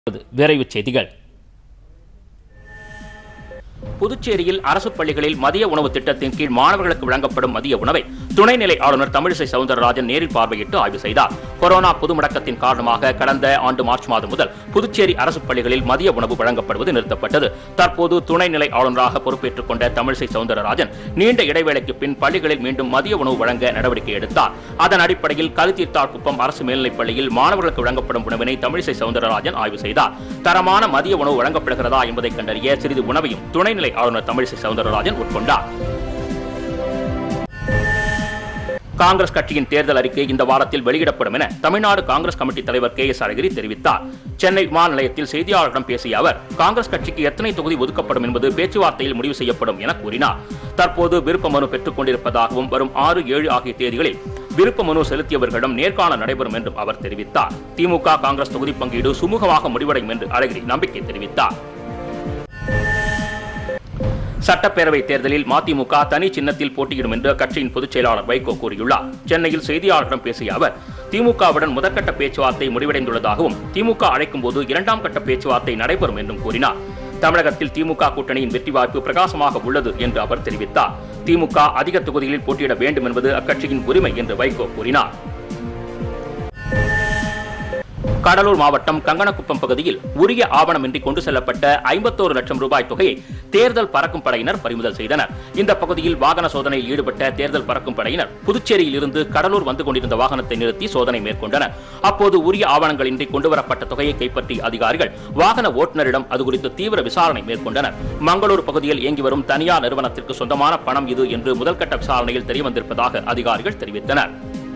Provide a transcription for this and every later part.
விரைவுச் செய்திகள் புதுச்சேரியில் அரசு பள்ளிகளில் மதிய உணவு திட்டத்தின் கீழ் மாணவர்களுக்கு வழங்கப்படும் மதிய உணவை துணைநிலை ஆளுநர் தமிழிசை சவுந்தரராஜன் நேரில் பார்வையிட்டு ஆய்வு செய்தார் கொரோனா பொது முடக்கத்தின் காரணமாக கடந்த ஆண்டு மார்ச் மாதம் முதல் புதுச்சேரி அரசு பள்ளிகளில் மதிய உணவு வழங்கப்படுவது நிறுத்தப்பட்டது தற்போது துணைநிலை ஆளுநராக பொறுப்பேற்றுக் கொண்ட தமிழிசை சவுந்தரராஜன் நீண்ட இடைவேளைக்கு பின் பள்ளிகளில் மீண்டும் மதிய உணவு வழங்க நடவடிக்கை எடுத்தார் அதன் அடிப்படையில் கருத்தீர்த்தாள் குப்பம் அரசு மேல்நிலைப் பள்ளியில் மாணவர்களுக்கு வழங்கப்படும் உணவினை தமிழிசை சவுந்தரராஜன் ஆய்வு செய்தார் தரமான மதிய உணவு வழங்கப்படுகிறதா என்பதை கண்டறிய சிறிது உணவையும் துணைநிலை ஆளுநர் தமிழிசை சவுந்தரராஜன் உட்கொண்டார் காங்கிரஸ் கட்சியின் தேர்தல் அறிக்கை இந்த வாரத்தில் வெளியிடப்படும் என தமிழ்நாடு காங்கிரஸ் கமிட்டி தலைவர் கே எஸ் அழகிரி தெரிவித்தார் சென்னை விமான நிலையத்தில் செய்தியாளர்களிடம் பேசிய அவர் காங்கிரஸ் கட்சிக்கு எத்தனை தொகுதி ஒதுக்கப்படும் என்பது பேச்சுவார்த்தையில் முடிவு செய்யப்படும் என கூறினார் தற்போது விருப்ப மனு பெற்றுக் கொண்டிருப்பதாகவும் வரும் ஆறு ஏழு ஆகிய தேதிகளில் விருப்ப மனு செலுத்தியவர்களிடம் நேர்காணல் நடைபெறும் என்றும் அவர் தெரிவித்தார் திமுக காங்கிரஸ் தொகுதி பங்கீடு சுமூகமாக முடிவடையும் என்று அழகிரி நம்பிக்கை தெரிவித்தார் சட்டப்பேரவைத் தேர்தலில் மதிமுக தனி சின்னத்தில் போட்டியிடும் என்று அக்கட்சியின் பொதுச் செயலாளர் வைகோ கூறியுள்ளார் சென்னையில் செய்தியாளர்களிடம் பேசிய அவர் திமுகவுடன் முதற்கட்ட பேச்சுவார்த்தை முடிவடைந்துள்ளதாகவும் திமுக அழைக்கும் போது இரண்டாம் கட்ட பேச்சுவார்த்தை நடைபெறும் என்றும் கூறினார் தமிழகத்தில் திமுக கூட்டணியின் வெற்றி வாய்ப்பு பிரகாசமாக உள்ளது என்று அவர் தெரிவித்தார் திமுக அதிக தொகுதிகளில் போட்டியிட வேண்டும் என்பது அக்கட்சியின் உரிமை என்று வைகோ கூறினார் கடலூர் மாவட்டம் கங்கணக்குப்பம் பகுதியில் உரிய ஆவணமின்றி கொண்டு செல்லப்பட்ட ஐம்பத்தோரு லட்சம் ரூபாய் தொகையை தேர்தல் பறக்கும் படையினர் பறிமுதல் செய்தனர் இந்த பகுதியில் வாகன சோதனையில் ஈடுபட்ட தேர்தல் பறக்கும் படையினர் புதுச்சேரியில் இருந்து கடலூர் வந்து கொண்டிருந்த வாகனத்தை நிறுத்தி சோதனை மேற்கொண்டனர் அப்போது உரிய ஆவணங்களின்றி கொண்டுவரப்பட்ட தொகையை கைப்பற்றிய அதிகாரிகள் வாகன ஓட்டுநரிடம் அது குறித்து தீவிர விசாரணை மேற்கொண்டனர் மங்களூர் பகுதியில் இயங்கி வரும் தனியார் நிறுவனத்திற்கு சொந்தமான பணம் இது என்று முதல்கட்ட விசாரணையில் தெரியவந்திருப்பதாக அதிகாரிகள் தெரிவித்தனர்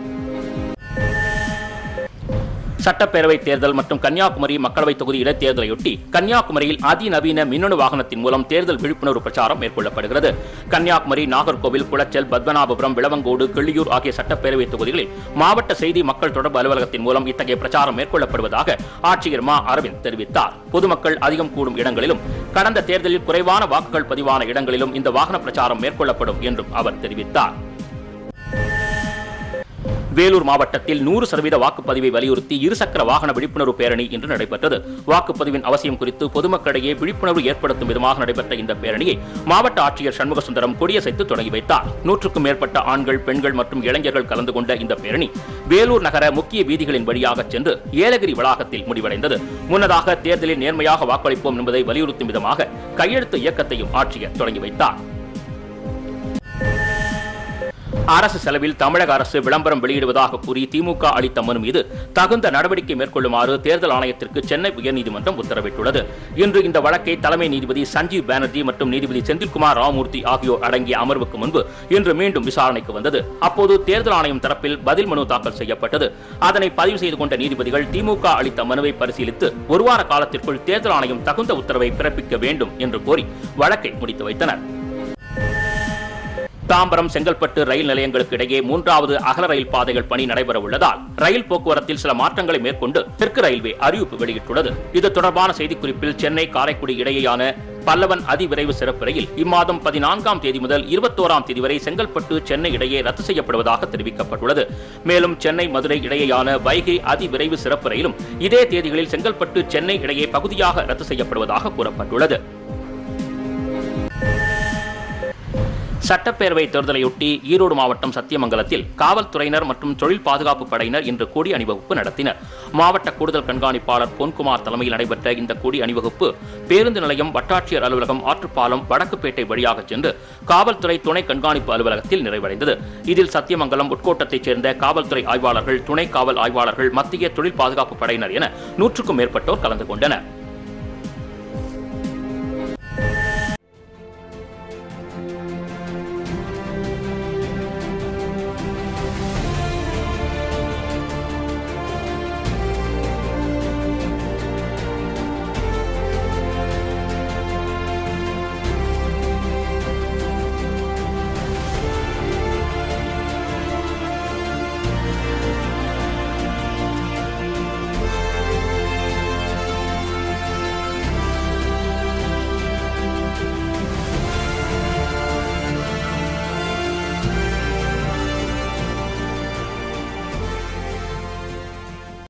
சட்டப்பேரவை தேர்தல் மற்றும் கன்னியாகுமரி மக்களவைத் தொகுதி இடைத்தேர்தலையொட்டி கன்னியாகுமரியில் அதிநவீன மின்னணு வாகனத்தின் மூலம் தேர்தல் விழிப்புணர்வு பிரச்சாரம் மேற்கொள்ளப்படுகிறது கன்னியாகுமரி நாகர்கோவில் குளச்சல் பத்மநாபபுரம் விளவங்கோடு கிள்ளியூர் ஆகிய சட்டப்பேரவை தொகுதிகளில் மாவட்ட செய்தி மக்கள் தொடர்பு அலுவலகத்தின் மூலம் இத்தகைய பிரச்சாரம் மேற்கொள்ளப்படுவதாக ஆட்சியர் மா அரவிந்த் தெரிவித்தார் பொதுமக்கள் அதிகம் கூடும் இடங்களிலும் கடந்த தேர்தலில் குறைவான வாக்குகள் பதிவான இடங்களிலும் இந்த வாகன பிரச்சாரம் மேற்கொள்ளப்படும் என்றும் அவர் தெரிவித்தார் வேலூர் மாவட்டத்தில் நூறு சதவீத வாக்குப்பதிவை வலியுறுத்தி இருசக்கர வாகன விழிப்புணர்வு பேரணி இன்று நடைபெற்றது வாக்குப்பதிவின் அவசியம் குறித்து பொதுமக்களிடையே விழிப்புணர்வு ஏற்படுத்தும் விதமாக நடைபெற்ற இந்த பேரணியை மாவட்ட ஆட்சியர் சண்முக சுந்தரம் கொடியசைத்து தொடங்கி வைத்தார் நூற்றுக்கும் மேற்பட்ட ஆண்கள் பெண்கள் மற்றும் இளைஞர்கள் கலந்து கொண்ட இந்த பேரணி வேலூர் நகர முக்கிய வீதிகளின் வழியாக சென்று ஏலகிரி வளாகத்தில் முடிவடைந்தது முன்னதாக தேர்தலில் நேர்மையாக வாக்களிப்போம் என்பதை வலியுறுத்தும் விதமாக கையெழுத்து இயக்கத்தையும் ஆட்சியர் தொடங்கி வைத்தார் அரசு செலவில் தமிழக அரசு விளம்பரம் வெளியிடுவதாக கூறி திமுக அளித்த மனு மீது தகுந்த நடவடிக்கை மேற்கொள்ளுமாறு தேர்தல் ஆணையத்திற்கு சென்னை உயர்நீதிமன்றம் உத்தரவிட்டுள்ளது இன்று இந்த வழக்கை தலைமை நீதிபதி சஞ்சீவ் பானர்ஜி மற்றும் நீதிபதி செந்தில்குமார் ராமூர்த்தி ஆகியோர் அடங்கிய அமர்வுக்கு முன்பு இன்று மீண்டும் விசாரணைக்கு வந்தது அப்போது தேர்தல் ஆணையம் தரப்பில் பதில் மனு தாக்கல் செய்யப்பட்டது அதனை பதிவு செய்து கொண்ட நீதிபதிகள் திமுக அளித்த மனுவை பரிசீலித்து ஒரு வார காலத்திற்குள் தேர்தல் ஆணையம் தகுந்த உத்தரவை பிறப்பிக்க வேண்டும் என்று கோரி வழக்கை முடித்து வைத்தனர் தாம்பரம் செங்கல்பட்டு ரயில் நிலையங்களுக்கு இடையே மூன்றாவது அகல ரயில் பாதைகள் பணி நடைபெற உள்ளதால் ரயில் போக்குவரத்தில் சில மாற்றங்களை மேற்கொண்டு தெற்கு ரயில்வே அறிவிப்பு வெளியிட்டுள்ளது இது தொடர்பான செய்திக்குறிப்பில் சென்னை காரைக்குடி இடையேயான பல்லவன் அதிவிரைவு சிறப்பு ரயில் இம்மாதம் பதினான்காம் தேதி முதல் இருபத்தோராம் தேதி வரை செங்கல்பட்டு சென்னை இடையே ரத்து செய்யப்படுவதாக தெரிவிக்கப்பட்டுள்ளது மேலும் சென்னை மதுரை இடையேயான வைகை அதிவிரைவு சிறப்பு ரயிலும் இதே தேதிகளில் செங்கல்பட்டு சென்னை இடையே பகுதியாக ரத்து செய்யப்படுவதாக கூறப்பட்டுள்ளது சட்டப்பேரவை தேர்தலையொட்டி ஈரோடு மாவட்டம் சத்தியமங்கலத்தில் காவல்துறையினர் மற்றும் தொழில் பாதுகாப்பு படையினர் இன்று கொடி அணிவகுப்பு நடத்தினர் மாவட்ட கூடுதல் கண்காணிப்பாளர் பொன்குமார் தலைமையில் நடைபெற்ற இந்த கொடி அணிவகுப்பு பேருந்து நிலையம் வட்டாட்சியர் அலுவலகம் ஆற்றுப்பாலம் வடக்குப்பேட்டை வழியாக சென்று காவல்துறை துணை கண்காணிப்பு அலுவலகத்தில் நிறைவடைந்தது இதில் சத்தியமங்கலம் உட்கோட்டத்தைச் சேர்ந்த காவல்துறை ஆய்வாளர்கள் துணை காவல் ஆய்வாளர்கள் மத்திய தொழில் பாதுகாப்பு படையினர் என நூற்றுக்கும் மேற்பட்டோர் கலந்து கொண்டனர்